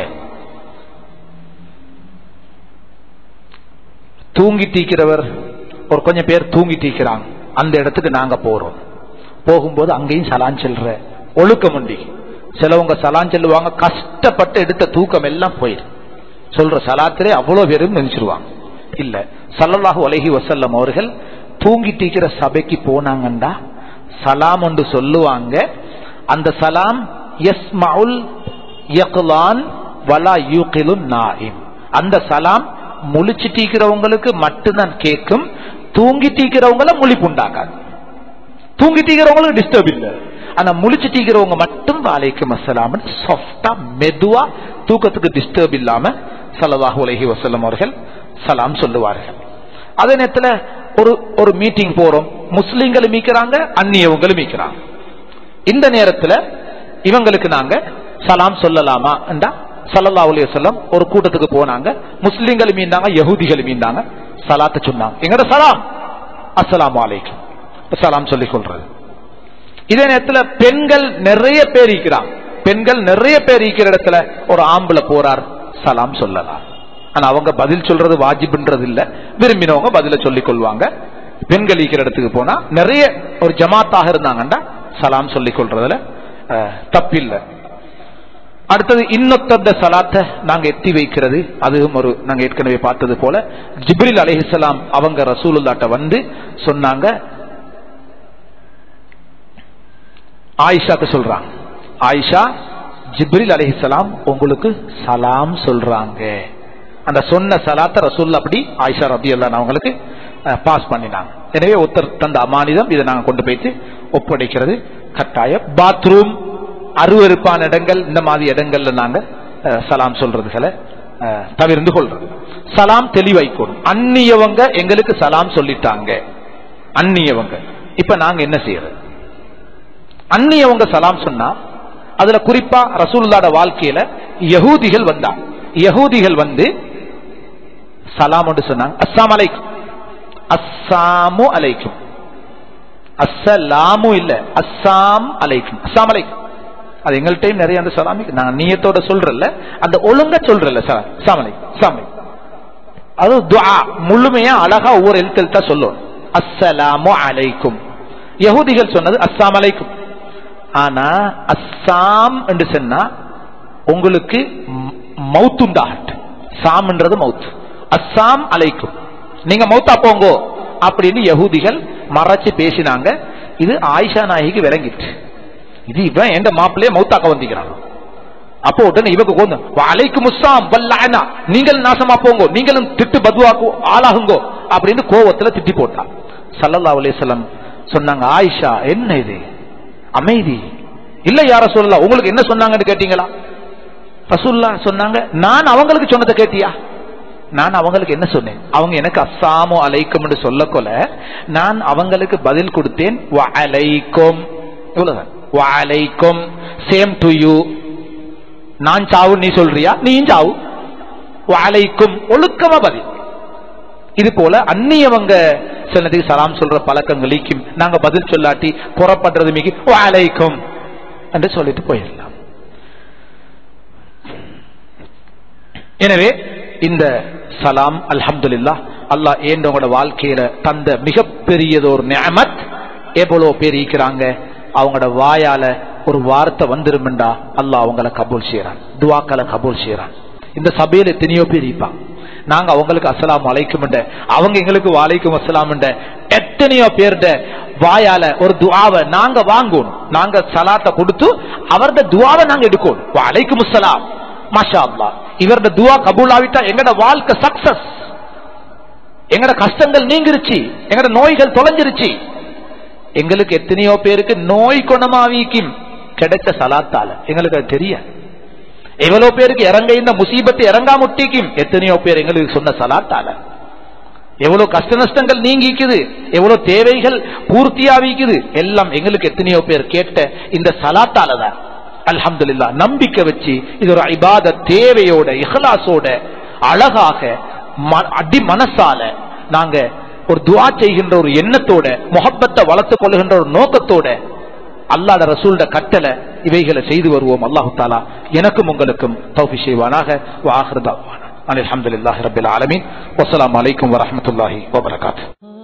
தூங்கி தீக்கிறவர் ஒரு கொஞ்சம் பேர் தூங்கி தீக்கிறாங்க அந்த இடத்துக்கு நாங்க போறோம் போகும்போது அங்கேயும் சலான் செல்ற ஒழுக்கம் உண்டி சிலவங்க சலான் செல்லுவாங்க கஷ்டப்பட்டு எடுத்த தூக்கம் எல்லாம் போயிடும் சொல்ற சலாத்திலே அவ்வளவு பேரும் நினைச்சிருவாங்க இல்ல சல்லல்லாஹு அலைஹி வசல்லம் அவர்கள் தூங்கி தீக்கிற சபைக்கு போனாங்கண்டா சலாம் ஒன்று சொல்லுவாங்க அந்த சலாம் யஸ்மவுல் யக்லான் வலா யூகிலுன் நாயிம் அந்த சலாம் முழிச்சு தீக்கிறவங்களுக்கு மட்டும்தான் கேட்கும் தூங்கி தீக்கிறவங்கள முழிப்பு உண்டாக்காது தூங்கி தீக்கிறவங்களுக்கு டிஸ்டர்ப் இல்ல ஆனா முழிச்சு தீக்கிறவங்க மட்டும் வாழைக்கும் அஸ்ஸலாம் சாஃப்டா மெதுவா தூக்கத்துக்கு டிஸ்டர்ப் இல்லாம சல்லல்லாஹு அலைஹி வஸல்லம் அவர்கள் சலாம் சொல்லுவார்கள் அதே நேரத்துல ஒரு ஒரு மீட்டிங் போறோம் முஸ்லிம்களும் மீக்கிறாங்க அந்நியவங்களும் மீக்கிறாங்க இந்த நேரத்துல இவங்களுக்கு நாங்க சலாம் சொல்லலாமா என்றா சல்லல்லா அலைஹி வஸல்லம் ஒரு கூட்டத்துக்கு போனாங்க முஸ்லிம்கள் மீண்டாங்க யகூதிகள் மீண்டாங்க சலாத்தை சொன்னாங்க எங்கட சலாம் அஸ்ஸலாமு அலைக்கும் சலாம் சொல்லிக் கொள்றது இதே நேரத்துல பெண்கள் நிறைய பேர் இருக்கிறாங்க பெண்கள் நிறைய பேர் இருக்கிற இடத்துல ஒரு ஆம்பளை போறார் சலாம் சொல்லலாம் ஆனா அவங்க பதில் சொல்றது வாஜிப்ன்றது இல்ல விரும்பினவங்க பதில சொல்லிக் கொள்வாங்க பெண்கள் இருக்கிற இடத்துக்கு போனா நிறைய ஒரு ஜமாத்தாக இருந்தாங்கன்னா சலாம் சொல்லிக் கொள்றதுல அஹ், தப்பில்லை அடுத்தது இன்னொத்த சலாத்தை நாங்க எத்தி வைக்கிறது அதுவும் ஒரு நாங்க ஏற்கனவே பார்த்தது போல ஜிப்ரில் அலைஹிஸ்ஸலாம் அவங்க ரசூலுல்லாட்ட வந்து சொன்னாங்க ஆயிஷாக்கு சொல்றாங்க ஆயிஷா ஜிப்ரில் அலைஹிஸ்ஸலாம் உங்களுக்கு சலாம் சொல்றாங்க அந்த சொன்ன சலாத்தை ரசூல் அப்படி ஆயிஷா ரபி அவங்களுக்கு பாஸ் பண்ணினாங்க எனவே ஒருத்தர் தந்த அமானிதம் இதை நாங்க கொண்டு போயிட்டு ஒப்படைக்கிறது கட்டாயம் பாத்ரூம் அருவருப்பான இடங்கள் இந்த மாதிரி இடங்கள்ல நாங்க அஹ், சலாம் சொல்றதுகளை அஹ், தவிர்ந்து கொள்றது சலாம் தெளிவாய்க்கணும் அந்நியவங்க எங்களுக்கு சலாம் சொல்லிட்டாங்க அந்நியவங்க இப்ப நாங்க என்ன செய்யறது அந்நியவங்க சலாம் சொன்னா அதுல குறிப்பா ரசூலுல்லாட வாழ்க்கையில யகூதிகள் வந்தாங்க யகூதிகள் வந்து சலாம் சொன்னாங்க அஸ்ஸாம் அலைக்கும் அஸ்ஸாமு அலைக்கும் அஸ்ஸலாமு இல்ல அஸ்ஸாம் அலைக்கும் அஸ்ஸாம் அலைக்கும் அது எங்கள்கிட்டயும் நிறைய அந்த சலாமி நான் நீயத்தோட சொல்றல அந்த ஒழுங்க சொல்றல அஸ்ஸாம் அலைக்கும் அஸ்ஸாம் அலைக்கும் அது துஆ முழுமையா அழகா ஒவ்வொரு எழுத்து எழுத்தா சொல்லணும் அஸ்ஸலாமு அலைக்கும் யஹூதிகள் சொன்னது அஸ்ஸாம் அலைக்கும் ஆனா அஸ்ஸாம் என்று சொன்னா உங்களுக்கு மவுத்துண்டாகட்டு சாம்ன்றது மவுத் அஸ்ஸாம் அலைக்கும் நீங்க மௌத்தா போங்கோ அப்படின்னு யகூதிகள் மறைச்சு பேசினாங்க இது ஆயிஷா நாயகிக்கு விளங்கிட்டு இது இவன் எந்த மாப்பிள்ளைய மௌத்தாக்க வந்திக்கிறான் அப்போ உடனே இவக்கு கோந்து அலைக்கு முஸ்ஸாம் வல்லானா நீங்கள் நாசமா போங்கோ நீங்களும் திட்டு பதுவாக்கு ஆளாகுங்கோ அப்படின்னு கோவத்துல திட்டி போட்டான் சல்லல்லாஹு அலைஹி வஸல்லம் சொன்னாங்க ஆயிஷா என்ன இது அமைதி இல்ல யார சொல்லலாம் உங்களுக்கு என்ன சொன்னாங்கன்னு கேட்டீங்களா ரசூல்லா சொன்னாங்க நான் அவங்களுக்கு சொன்னதை கேட்டியா நான் அவங்களுக்கு என்ன சொன்னேன் அவங்க எனக்கு அஸ்ஸாமு அலைக்கும் சொல்ல கொல நான் அவங்களுக்கு பதில் கொடுத்தேன் வ அலைக்கும் இவ்வளவுதான் வ அலைக்கும் சேம் டு யூ நான் சாவு நீ சொல்றியா நீயும் சாவு வ அலைக்கும் ஒழுக்கமா பதில் இது போல அந்நியவங்க சிலதுக்கு சலாம் சொல்ற பழக்கங்களுக்கும் நாங்க பதில் சொல்லாட்டி புறப்படுறது மிகி வ அலைக்கும் என்று சொல்லிட்டு போயிடலாம் எனவே இந்த சலாம் அல்ஹம்துலில்லா அல்லாஹ் ஏண்டவங்களோட வாழ்க்கையில தந்த மிகப்பெரியதொரு நியமத் எவ்வளவு பேர் இருக்கிறாங்க அவங்களோட வாயால ஒரு வார்த்தை வந்துருமெண்டா அல்லாஹ் அவங்கள கபூல் செய்யறான் துவாக்களை கபூல் செய்யறான் இந்த சபையில எத்தனையோ பேர் இருப்பாங்க நாங்க அவங்களுக்கு அஸ்ஸலாமு அலைக்கும் அவங்க எங்களுக்கு வாலைக்கும் அஸ்ஸலாம் எத்தனையோ பேர்ட வாயால ஒரு துவாவை நாங்க வாங்கணும் நாங்க சலாத்தை கொடுத்து அவரது துவாவை நாங்க எடுக்கணும் வாலைக்கும் அஸ்ஸலாம் மாஷா அல்லாஹ் இவரது துவா கபூல் ஆவிட்டா எங்கட வாழ்க்கை சக்சஸ் எங்கட கஷ்டங்கள் நீங்கிருச்சு எங்கட நோய்கள் தொலைஞ்சிருச்சு எங்களுக்கு எத்தனையோ பேருக்கு நோய் குணமாவிக்கும் கிடைச்ச சலாத்தால எங்களுக்கு அது தெரியாது எவ்வளவு பேருக்கு இறங்க இந்த முசீபத்து இறங்கா முட்டிக்கும் எத்தனையோ பேர் எங்களுக்கு சொன்ன சலாத்தால எவ்வளவு கஷ்ட நஷ்டங்கள் நீங்கிக்குது எவ்வளவு தேவைகள் பூர்த்தியாவிக்குது எல்லாம் எங்களுக்கு எத்தனையோ பேர் கேட்ட இந்த சலாத்தால தான் அல்ஹம்துலில்லா நம்பிக்கை வச்சு இது ஒரு இபாத தேவையோட இஹ்லாசோட அழகாக ம- அடி மனசால நாங்க ஒரு துவா செய்கின்ற ஒரு எண்ணத்தோட முகப்பத்தை வளர்த்துக் கொள்ளுகின்ற ஒரு நோக்கத்தோட அல்லாட ரசூல்ட கட்டளை இவைகளை செய்து வருவோம் அல்லாஹு தாலா எனக்கும் உங்களுக்கும் தௌஃபி செய்வானாக வாஹிருதாவான அல்ஹம்துலில்லாஹி ரப்பில் ஆலமீன் வஸ்ஸலாமு அலைக்கும் வரஹ்மத்துல்லாஹி வபரகாத்துஹு